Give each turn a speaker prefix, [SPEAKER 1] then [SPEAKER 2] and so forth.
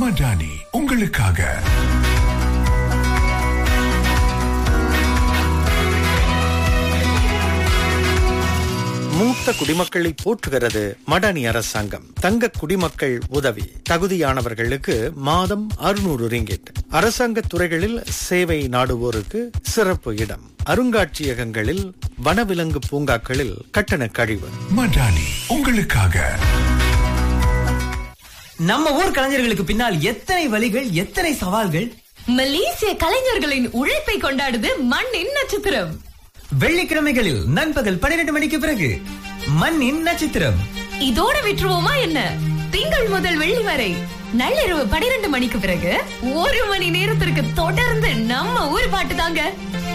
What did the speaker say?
[SPEAKER 1] மடானி உங்களுக்காக
[SPEAKER 2] மூத்த குடிமக்களை போற்றுகிறது மடானி அரசாங்கம் தங்க குடிமக்கள் உதவி தகுதியானவர்களுக்கு மாதம் அறுநூறு ரிங்கிட் அரசாங்க துறைகளில் சேவை நாடுவோருக்கு சிறப்பு இடம் அருங்காட்சியகங்களில் வனவிலங்கு பூங்காக்களில் கட்டண கழிவு
[SPEAKER 1] மடானி உங்களுக்காக
[SPEAKER 3] நம்ம ஊர் கலைஞர்களுக்கு பின்னால் எத்தனை வழிகள் எத்தனை சவால்கள்
[SPEAKER 4] மலேசிய கலைஞர்களின் உழைப்பை கொண்டாடுது மண்ணின் நட்சத்திரம்
[SPEAKER 3] வெள்ளிக்கிழமைகளில் நண்பகல் பன்னிரண்டு மணிக்கு பிறகு மண்ணின் நட்சத்திரம்
[SPEAKER 4] இதோட விட்டுருவோமா என்ன திங்கள் முதல் வெள்ளி வரை நள்ளிரவு பனிரெண்டு மணிக்கு பிறகு ஒரு மணி நேரத்திற்கு தொடர்ந்து நம்ம ஊர் பாட்டு தாங்க